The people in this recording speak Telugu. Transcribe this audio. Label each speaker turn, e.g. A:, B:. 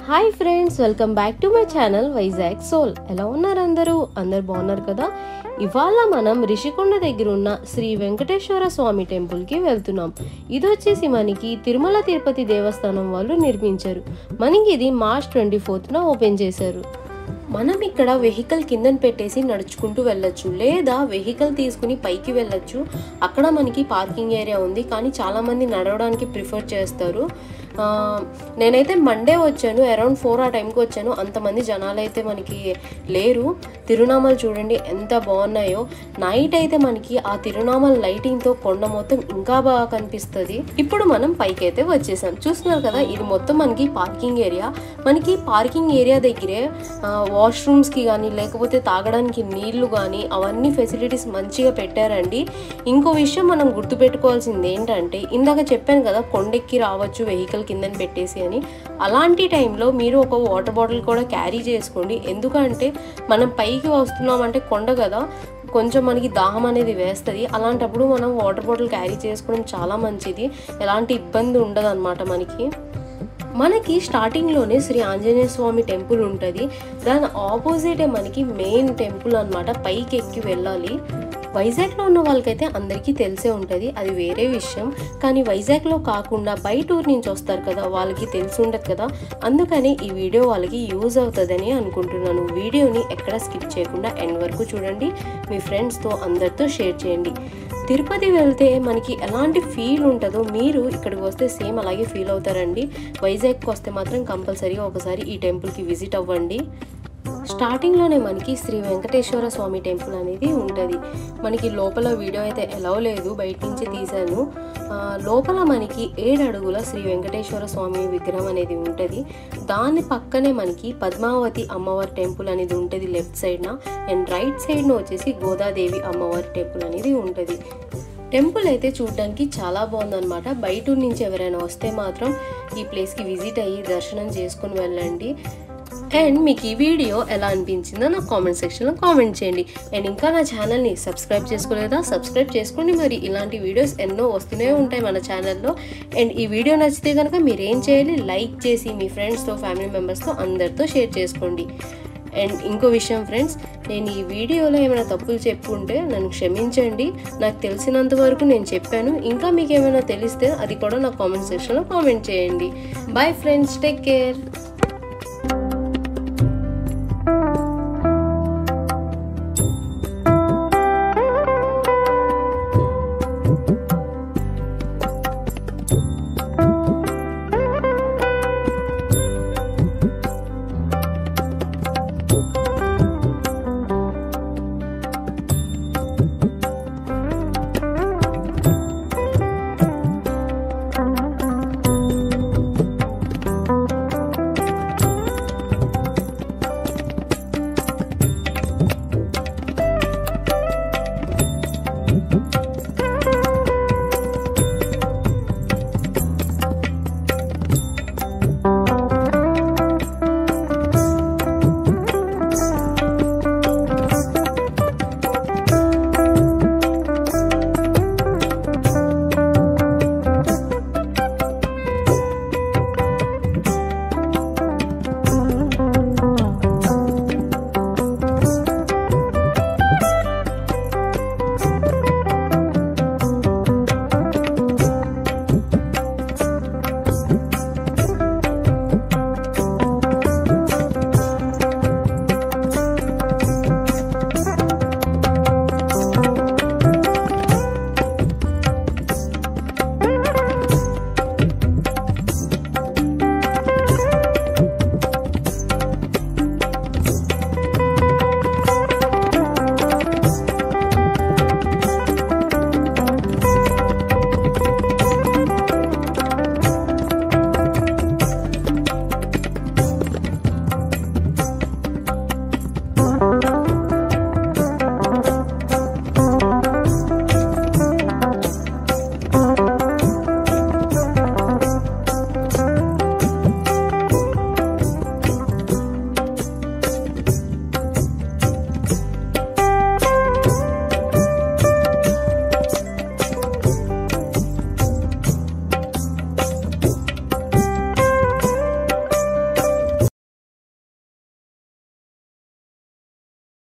A: hi friends welcome back to my channel Vizag soul ఎలా ఉన్నారు అందరూ అందరు బాగున్నారు కదా ఇవాళ మనం రిషికొండ దగ్గర ఉన్న శ్రీ వెంకటేశ్వర స్వామి టెంపుల్కి వెళ్తున్నాం ఇది వచ్చేసి మనకి తిరుమల తిరుపతి దేవస్థానం వాళ్ళు నిర్మించారు మనకి ఇది మార్చ్ ట్వంటీ ఫోర్త్న ఓపెన్ చేశారు మనం ఇక్కడ వెహికల్ కిందన పెట్టేసి నడుచుకుంటూ వెళ్ళొచ్చు లేదా వెహికల్ తీసుకుని పైకి వెళ్ళొచ్చు అక్కడ మనకి పార్కింగ్ ఏరియా ఉంది కానీ చాలామంది నడవడానికి ప్రిఫర్ చేస్తారు ఆ, నేనైతే మండే వచ్చాను అరౌండ్ ఫోర్ ఆ టైంకి వచ్చాను అంతమంది జనాలు అయితే మనకి లేరు తిరునామాలు చూడండి ఎంత బాగున్నాయో నైట్ అయితే మనకి ఆ తిరునామాల లైటింగ్తో కొండ మొత్తం ఇంకా బాగా కనిపిస్తుంది ఇప్పుడు మనం పైకి అయితే వచ్చేసాం చూస్తున్నారు కదా ఇది మొత్తం మనకి పార్కింగ్ ఏరియా మనకి పార్కింగ్ ఏరియా దగ్గరే వాష్రూమ్స్కి కానీ లేకపోతే తాగడానికి నీళ్లు కానీ అవన్నీ ఫెసిలిటీస్ మంచిగా పెట్టారండి ఇంకో విషయం మనం గుర్తుపెట్టుకోవాల్సింది ఏంటంటే ఇందాక చెప్పాను కదా కొండెక్కి రావచ్చు వెహికల్ కిందని పెట్టేసి అని అలాంటి టైంలో మీరు ఒక వాటర్ బాటిల్ కూడా క్యారీ చేసుకోండి ఎందుకంటే మనం పైకి వస్తున్నామంటే కొండ కదా కొంచెం మనకి దాహం అనేది వేస్తుంది అలాంటప్పుడు మనం వాటర్ బాటిల్ క్యారీ చేసుకోవడం చాలా మంచిది ఎలాంటి ఇబ్బంది ఉండదు మనకి మనకి స్టార్టింగ్లోనే శ్రీ ఆంజనేయ స్వామి టెంపుల్ ఉంటుంది దాని ఆపోజిటే మనకి మెయిన్ టెంపుల్ అన్నమాట పైకి ఎక్కి వెళ్ళాలి వైజాగ్లో ఉన్న వాళ్ళకైతే అందరికీ తెలిసే ఉంటుంది అది వేరే విషయం కానీ వైజాగ్లో కాకుండా బయట ఊరు నుంచి వస్తారు కదా వాళ్ళకి తెలిసి ఉండదు కదా అందుకని ఈ వీడియో వాళ్ళకి యూజ్ అవుతుందని అనుకుంటున్నాను వీడియోని ఎక్కడ స్కిప్ చేయకుండా ఎండ్ వరకు చూడండి మీ ఫ్రెండ్స్తో అందరితో షేర్ చేయండి తిరుపతి వెళ్తే మనకి ఎలాంటి ఫీల్ ఉంటుందో మీరు ఇక్కడికి వస్తే సేమ్ అలాగే ఫీల్ అవుతారండి వైజాగ్కి వస్తే మాత్రం కంపల్సరీగా ఒకసారి ఈ టెంపుల్కి విజిట్ అవ్వండి స్టార్టింగ్లోనే మనకి శ్రీ వెంకటేశ్వర స్వామి టెంపుల్ అనేది ఉంటుంది మనకి లోపల వీడియో అయితే ఎలా లేదు బయట నుంచి తీశాను ఆ, లోపల మనకి ఏడు అడుగుల శ్రీ వెంకటేశ్వర స్వామి విగ్రహం అనేది ఉంటుంది దాని పక్కనే మనకి పద్మావతి అమ్మవారి టెంపుల్ అనేది ఉంటుంది లెఫ్ట్ సైడ్న అండ్ రైట్ సైడ్న వచ్చేసి గోదాదేవి అమ్మవారి టెంపుల్ అనేది ఉంటుంది టెంపుల్ అయితే చూడడానికి చాలా బాగుందన్నమాట బయట ఊరు నుంచి ఎవరైనా వస్తే మాత్రం ఈ ప్లేస్కి విజిట్ అయ్యి దర్శనం చేసుకుని వెళ్ళండి అండ్ మీకు ఈ వీడియో ఎలా అనిపించిందో నాకు కామెంట్ సెక్షన్లో కామెంట్ చేయండి అండ్ ఇంకా నా ఛానల్ని సబ్స్క్రైబ్ చేసుకోలేదా సబ్స్క్రైబ్ చేసుకోండి మరి ఇలాంటి వీడియోస్ ఎన్నో వస్తూనే ఉంటాయి మన ఛానల్లో అండ్ ఈ వీడియో నచ్చితే కనుక మీరు ఏం చేయాలి లైక్ చేసి మీ ఫ్రెండ్స్తో ఫ్యామిలీ మెంబర్స్తో అందరితో షేర్ చేసుకోండి అండ్ ఇంకో విషయం ఫ్రెండ్స్ నేను ఈ వీడియోలో ఏమైనా తప్పులు చెప్పుంటే నన్ను క్షమించండి నాకు తెలిసినంత వరకు నేను చెప్పాను ఇంకా మీకు ఏమైనా తెలిస్తే అది కూడా నాకు కామెంట్ సెక్షన్లో కామెంట్ చేయండి బాయ్ ఫ్రెండ్స్ టేక్ కేర్